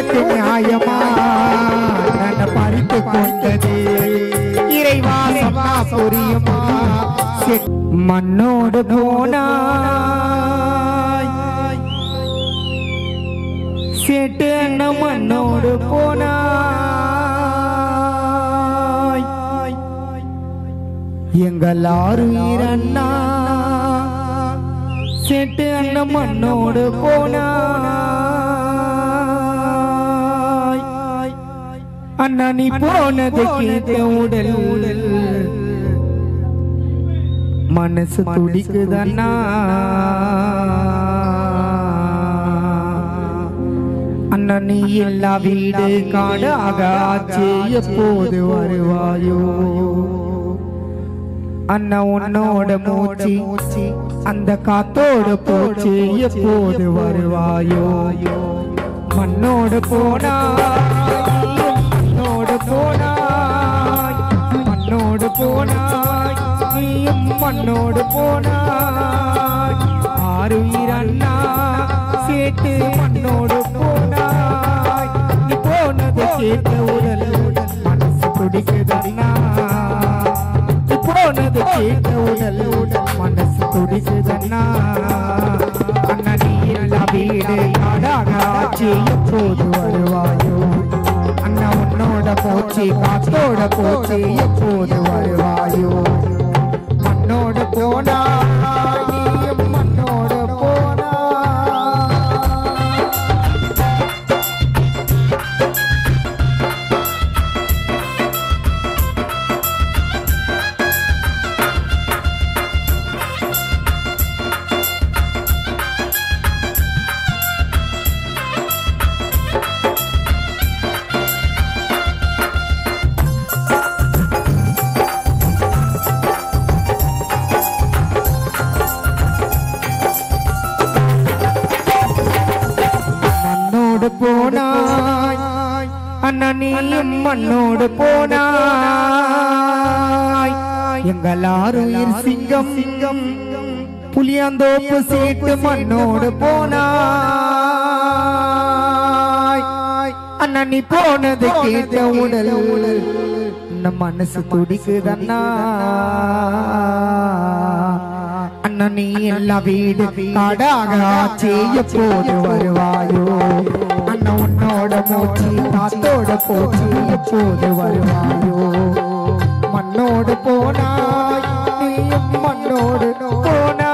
உனக்கு நியாயமா நன்ன பறித்து கொண்டது இறைவா சொன்னா புரியுமா செ- மண்ணோடு போனாய் சேட்டு அண்ணன் மண்ணோடு போனாய் எங்கள் ஆறுயிர் அண்ணா சேட்டு அண்ணன் மண்ணோடு போனாய் அண்ணா நீ போனது கேட்ட உடல் உடல் மனசு துடிக்குதண்ணா அண்ணா நீ எல்லா வீடு காடாக ஆச்சு எப்போது வருவாயோ அண்ணா உன்னோட மூச்சு அந்த காத்தோட போச்சு எப்போது வருவாயோ மண்ணோடு போனாய் மண்ணோடு போனாய் மண்ணோடு போனாய் நீயும் மண்ணோடு போனாய் ஆறுயிர் அண்ணா சேட்டு மண்ணோடு போனாய் நீ போனது கேட்ட உடல் உடல் மனசு துடிக்குதண்ணா நீ போனது கேட்ட உடல் உடல் மனசு துடிக்குதண்ணா அண்ணா நீ எல்லா வீடு காடாக ஆச்சு எப்போது வருவாயோ அண்ணா உன்னோட போச்சு காத்தோட போச்சு எப்போது வருவாயோ மண்ணோடு போனா நீயும் மண்ணோடு போனா மண்ணோடு போனாய் அண்ணா நீயும் மண்ணோடு போனாய் எங்கள் ஆறுயிர் சிங்கம் சிங்கம் புளியாந்தோப்பு சீட்டு மண்ணோடு போனாய் அண்ணா நீ போனது கேட்ட உடல் உடல் நம்ம மனசு துடிக்குதண்ணா அண்ணா நீ எல்லா வீடு காடாக ஆச்சு எப்போது வருவாயோ அண்ணா உன்னோட மூச்சு காத்தோட போச்சு எப்போது வருவாயோ மண்ணோடு போனாய் நீயும் மண்ணோடு போனாய்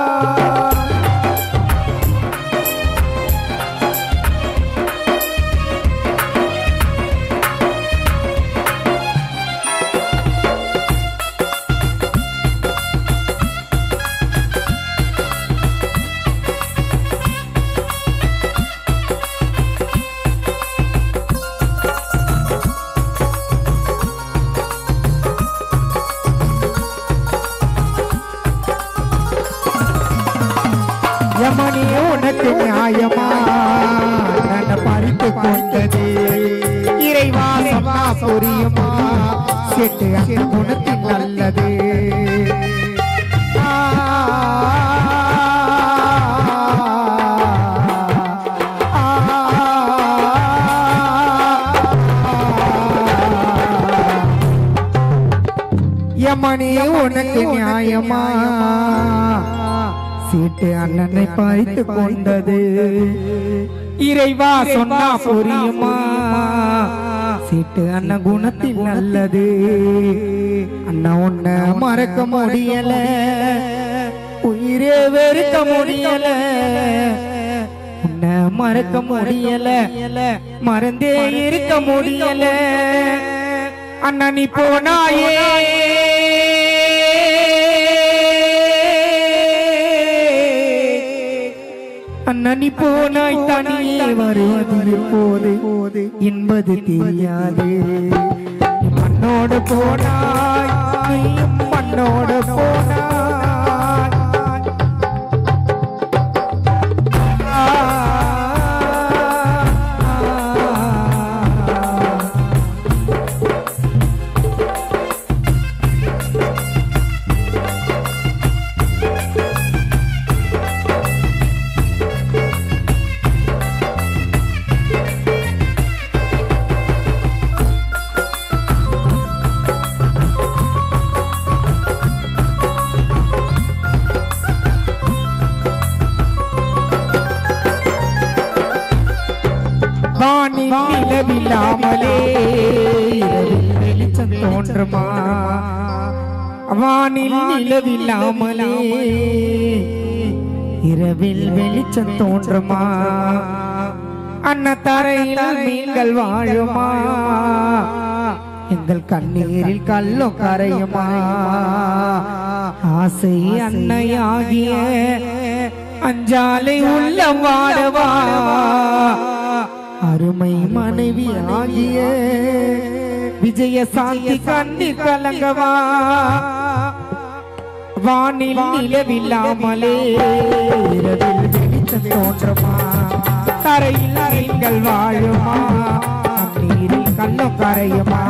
யமனி உனக்கு நியாயமா நன்ன பறித்து கொண்டது இறைவா சொன்னா புரியுமா செட்டு அந்த குணத்தின் நல்லது ஆ, யமனி உனக்கு நியாயமா சீட்டு அண்ணனை பறித்து கொண்டது இறைவா சொன்னா புரியுமா சீட்டு அண்ணன் குணத்தில் நல்லது அண்ணா உன்னை மறக்க முடியல உயிரே வெறுக்க முடியல உன்னை மறக்க முடியல மறந்தே இருக்க முடியல அண்ணா நீ போனாயே அண்ணா நீ போனாய் தனியே வருவது எப்போது என்பது தெரியாது நீ மண்ணோடு போனாய் நீயும் மண்ணோடு போனாய் வானில் நிலவில்லாமலே இரவில் வெளிச்சம் தோன்றுமா வானில் நிலவில்லாமலே இரவில் வெளிச்சம் தோன்றுமா அன்னத்தரையில் மீன்கள் வாழுமா எங்கள் கண்ணீரில் கல்லும் கரையுமா ஆசை அன்னையாகிய அஞ்சாலை உள்ளம் வாடவா அருமை மனைவி ஆகிய விஜய சாந்தி கண்ணீர் கலங்கவா வானில் நிலவில்லாமலே இரவில் வெளிச்சம் தோன்றமா கரையில் நீங்கள் வாழுமா நீரில் கல்லும் கரையுமா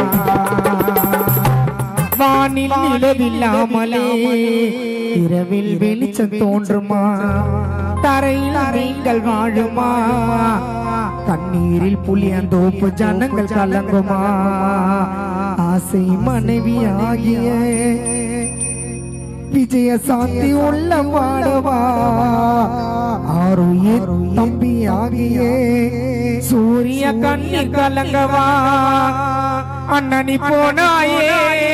வானில் நிலவில்லாமலே இரவில் வெளிச்சம் தோன்றுமா தரையில் நீங்கள் வாழுமா கண்ணீரில் புளியந்தோப்பு ஜனங்கள் கலங்குமா ஆசை மனைவி ஆகிய விஜய சாந்தி உள்ள வாடவா ஆறுயிர் தம்பி ஆகிய சூரிய கண்ணீர் கலங்கவா அண்ணனி போனாயே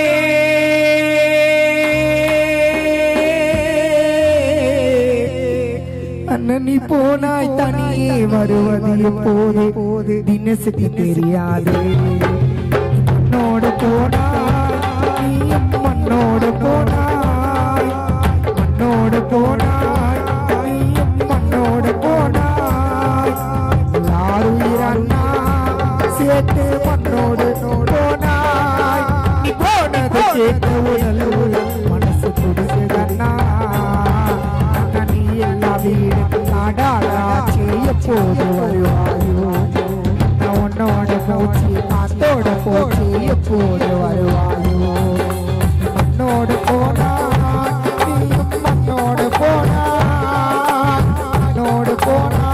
அண்ணனி போனாய் தனியே வருவது எப்போது போது தினசுக்கு தெரியாது மண்ணோடு போனாய் நீயும் மண்ணோடு போனாய் மண்ணோடு போனாய் நீயும் மண்ணோடு போனாய் யாருயிர் அண்ணா சேர்த்து மண்ணோடு போனாய் நீ போனது கேட்ட உடல் உடல் மனசு துடிச்சதண்ணா அண்ணா நீ எல்லா வீடு நாடாளா செய்ய போது வருவாயோ நான் உன்னோட போச்சு காத்தோட போச்சு எப்போது வருவாயோ மண்ணோடு போனா நீயும் மண்ணோடு போனா மண்ணோடு போனா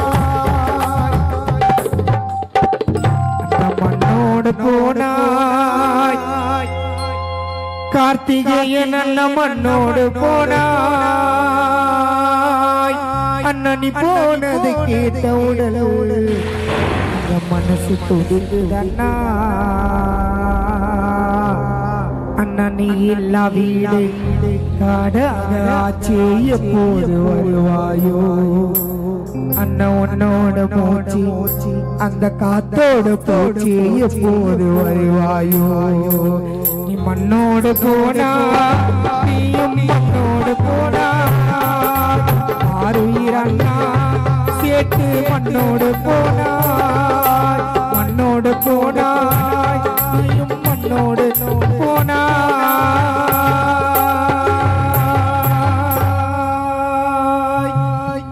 மண்ணோடு போனாய் கார்த்திகேயன் அண்ண மண்ணோடு போனாய் அண்ணனி போனது கேட்ட உடலோடு என் மனசு துடிக்குதண்ணா அண்ணா நீ இல்லா வீடு காடாக ஆச்சு எப்போது வருவாயோ அண்ணன் உன்னோட போச்சு அந்த காத்தோட போச்சு எப்போது வருவாயோ நீ மண்ணோடு போனா நீயும் மண்ணோடு போனா ஆறுயிர் அண்ணா சேர்த்து மண்ணோடு போனா மண்ணோடு போனாய் நீயும் மண்ணோடு போனாய்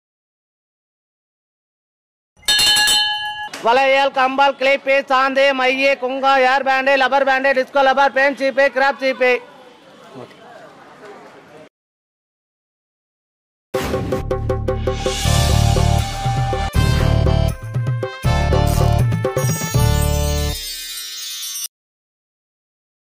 வளையல் கம்பால் கிளிப்பு சாந்து மைய குங்கா hair band rubber band disco rubber பேன் சீப்பு கிராப் சீப்பு